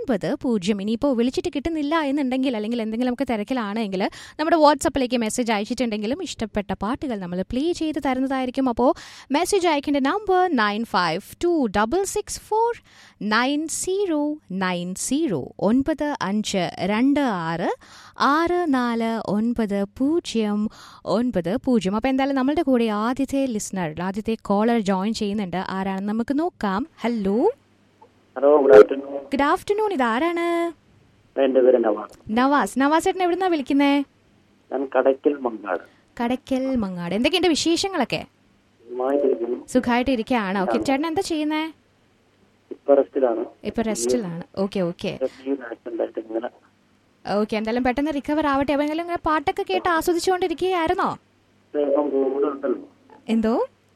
ഒൻപത് പൂജ്യം ഇനിയിപ്പോൾ വിളിച്ചിട്ട് കിട്ടുന്നില്ല എന്നുണ്ടെങ്കിൽ അല്ലെങ്കിൽ എന്തെങ്കിലും നമുക്ക് തിരക്കിലാണെങ്കിൽ നമ്മുടെ വാട്സപ്പിലേക്ക് മെസ്സേജ് അയച്ചിട്ടുണ്ടെങ്കിലും ഇഷ്ടപ്പെട്ട പാട്ടുകൾ നമ്മൾ പ്ലേ ചെയ്ത് തരുന്നതായിരിക്കും അപ്പോൾ മെസ്സേജ് അയക്കേണ്ട number nine five two double six four nine zero nine zero ഒൻപത് അഞ്ച് രണ്ട് ആറ് ആറ് നാല് ഒൻപത് പൂജ്യം ഒൻപത് പൂജ്യം അപ്പോൾ എന്തായാലും നമ്മളുടെ കൂടെ ആദ്യത്തെ ലിസണർ ആദ്യത്തെ കോളർ ജോയിൻ ചെയ്യുന്നുണ്ട് ആരാണെന്ന് നമുക്ക് നോക്കാം hello hello good afternoon good afternoon ഇത് ആരാണ് എൻ്റെ പേര് നവാസ് നവാസ് നവാസ് ചേട്ടൻ എവിടുന്നാ വിളിക്കുന്നേ ഞാൻ കടയ്ക്കൽ മങ്ങാട് കടയ്ക്കൽ മങ്ങാട് എന്തൊക്കെയുണ്ട് വിശേഷങ്ങളൊക്കെ സുഖമായിട്ടിരിക്കുന്നു സുഖമായിട്ട് ഇരിക്കുകയാണ് ഓക്കെ ചേട്ടൻ എന്താ ചെയ്യുന്നേ ഇപ്പൊ റെസ്റ്റിലാണ് ഇപ്പൊ റെസ്റ്റിലാണ് ഓക്കെ ഓക്കെ ആക്സിഡന്റ് ആയിട്ട് ഇങ്ങനെ ഓക്കെ എന്തായാലും പെട്ടെന്ന് റിക്കവർ ആവട്ടെ അപ്പൊ എന്തായാലും ഇങ്ങനെ പാട്ടൊക്കെ കേട്ട് ആസ്വദിച്ചുകൊണ്ടിരിക്കുകയായിരുന്നോ ആശ്രയപ്പം കൂടെ ഉണ്ടല്ലോ എന്തോ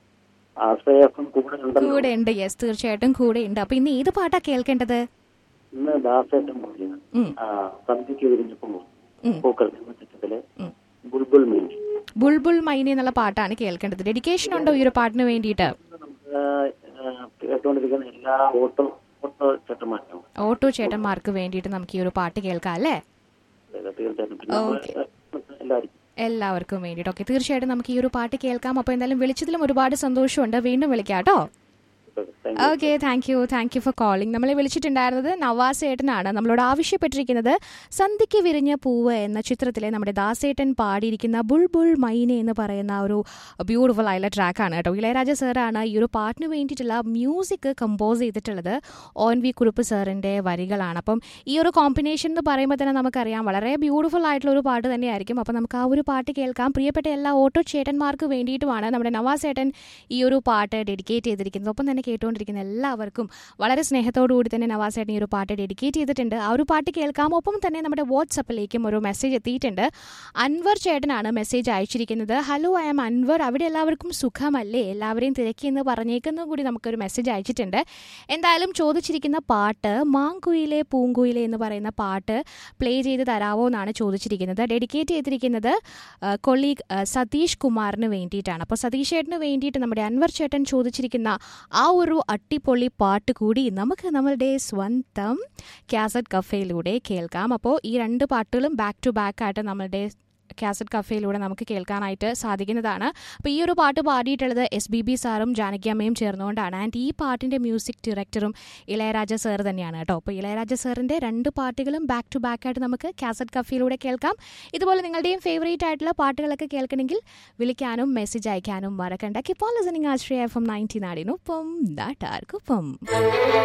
ആശ്രയപ്പം കൂടെ ഉണ്ടല്ലോ കൂടെ ഉണ്ട് യെസ് തീർച്ചയായിട്ടും കൂടെ ഉണ്ട് അപ്പൊ ഇന്ന് ഏത് പാട്ടാ കേൾക്കേണ്ടത് ഇന്ന് ദാസേട്ടൻ മൂല്യം ഉം. ആ സന്ധ്യയ്ക്ക് വിരിഞ്ഞപ്പോ ഉം. പൂക്കൾ എന്ന ചിത്രത്തിലെ ഉം. ബുൾബുൾ മീൻസ് ബുൾബുൾ മൈനി എന്നുള്ള പാട്ടാണ് കേൾക്കേണ്ടത് ഡെഡിക്കേഷൻ ഉണ്ടോ ഈ ഒരു പാട്ടിന് വേണ്ടിയിട്ട് നമുക്ക് ആ, കേട്ടുകൊണ്ടിരിക്കുന്ന എല്ലാ ഓട്ടോ ഓട്ടോ ചേട്ടന്മാരും ഓട്ടോ ചേട്ടന്മാർക്ക് വേണ്ടിയിട്ട് നമുക്ക് ഈ ഒരു പാട്ട് കേൾക്കാം അല്ലേ തീർച്ചയായിട്ടും പിന്നെ നമ്മള് എല്ലാവരും എല്ലാവർക്കും വേണ്ടിയിട്ട് ഓക്കെ തീർച്ചയായിട്ടും നമുക്ക് ഈ ഒരു പാട്ട് കേൾക്കാം അപ്പോൾ എന്തായാലും വിളിച്ചതിലും ഒരുപാട് സന്തോഷമുണ്ട് വീണ്ടും വിളിക്കാം കേട്ടോ thank okay thank you thank you for calling നമ്മളെ വിളിച്ചിട്ടുണ്ടായിരുന്നത് നവാസ് ഏട്ടനാണ് നമ്മളോട് ആവശ്യപ്പെട്ടിരിക്കുന്നത് സന്ധിക്ക് വിരിഞ്ഞ പൂവ് എന്ന ചിത്രത്തിലെ നമ്മുടെ ദാസേട്ടൻ പാടിയിരിക്കുന്ന ബുൾബുൾ മൈനെ എന്ന് പറയുന്ന ഒരു ബ്യൂട്ടിഫുൾ ആയുള്ള ട്രാക്കാണ് കേട്ടോ ഇളയരാജ സാറാണ് ഈ ഒരു പാട്ടിന് വേണ്ടിയിട്ടുള്ള മ്യൂസിക് കമ്പോസ് ചെയ്തിട്ടുള്ളത് ഓൻ വി കുറുപ്പ് സാറിൻ്റെ വരികളാണ് അപ്പം ഈ ഒരു കോമ്പിനേഷൻ എന്ന് പറയുമ്പോൾ തന്നെ നമുക്കറിയാം വളരെ ബ്യൂട്ടിഫുൾ ആയിട്ടുള്ള ഒരു പാട്ട് തന്നെയായിരിക്കും അപ്പം നമുക്ക് ആ ഒരു പാട്ട് കേൾക്കാം പ്രിയപ്പെട്ട എല്ലാ ഓട്ടോ ചേട്ടന്മാർക്ക് വേണ്ടിയിട്ടുമാണ് നമ്മുടെ നവാസ് ഏട്ടൻ ഈ ഒരു പാട്ട് ഡെഡിക്കേറ്റ് ചെയ്തിരിക്കുന്നത് ഒപ്പം തന്നെ കേട്ടുകൊണ്ടിരിക്കുന്ന എല്ലാവർക്കും വളരെ സ്നേഹത്തോടു കൂടി തന്നെ നവാസ് ഏട്ടൻ ഈ ഒരു പാട്ട് ഡെഡിക്കേറ്റ് ചെയ്തിട്ടുണ്ട് ആ ഒരു പാട്ട് കേൾക്കാം ഒപ്പം തന്നെ നമ്മുടെ വാട്സപ്പിലേക്കും ഒരു മെസ്സേജ് എത്തിയിട്ടുണ്ട് അൻവർ ചേട്ടനാണ് മെസ്സേജ് അയച്ചിരിക്കുന്നത് ഹലോ ഐ ആം അൻവർ അവിടെ എല്ലാവർക്കും സുഖമല്ലേ എല്ലാവരെയും തിരക്കി എന്ന് പറഞ്ഞേക്കുന്നതും കൂടി നമുക്കൊരു മെസ്സേജ് അയച്ചിട്ടുണ്ട് എന്തായാലും ചോദിച്ചിരിക്കുന്ന പാട്ട് മാങ്കുയിലെ പൂങ്കുയിലെ എന്ന് പറയുന്ന പാട്ട് പ്ലേ ചെയ്ത് തരാവോ എന്നാണ് ചോദിച്ചിരിക്കുന്നത് ഡെഡിക്കേറ്റ് ചെയ്തിരിക്കുന്നത് കൊളീഗ് സതീഷ് കുമാറിന് വേണ്ടിയിട്ടാണ് അപ്പോൾ സതീഷ് ചേട്ടന് വേണ്ടിയിട്ട് നമ്മുടെ അൻവർ ചേട്ടൻ ചോദിച്ചിരിക്കുന്ന ആ ഒരു അട്ടിപ്പൊളി പാട്ട് കൂടി നമുക്ക് നമ്മളുടെ സ്വന്തം കാസറ്റ് കഫേയിലൂടെ കേൾക്കാം അപ്പോൾ ഈ രണ്ട് പാട്ടുകളും ബാക്ക് ടു ബാക്ക് ആയിട്ട് നമ്മളുടെ കാസറ്റ് കഫേയിലൂടെ നമുക്ക് കേൾക്കാനായിട്ട് സാധിക്കുന്നതാണ് അപ്പോൾ ഈ ഒരു പാട്ട് പാടിയിട്ടുള്ളത് എസ് ബി ബി സാറും ജാനകിയമ്മയും ചേർന്നുകൊണ്ടാണ് ആൻഡ് ഈ പാട്ടിൻ്റെ മ്യൂസിക് ഡയറക്ടറും ഇളയരാജ സാർ തന്നെയാണ് കേട്ടോ അപ്പോൾ ഇളയരാജ സാറിൻ്റെ രണ്ട് പാട്ടുകളും ബാക്ക് ടു ബാക്ക് ആയിട്ട് നമുക്ക് കാസറ്റ് കഫേയിലൂടെ കേൾക്കാം ഇതുപോലെ നിങ്ങളുടെയും ഫേവറേറ്റ് ആയിട്ടുള്ള പാട്ടുകളൊക്കെ കേൾക്കണമെങ്കിൽ വിളിക്കാനും മെസ്സേജ് അയക്കാനും മറക്കണ്ട കിപ്പോൾ listening Ashraya F M ninety നാടിനൊപ്പം നാട്ടാർക്കൊപ്പം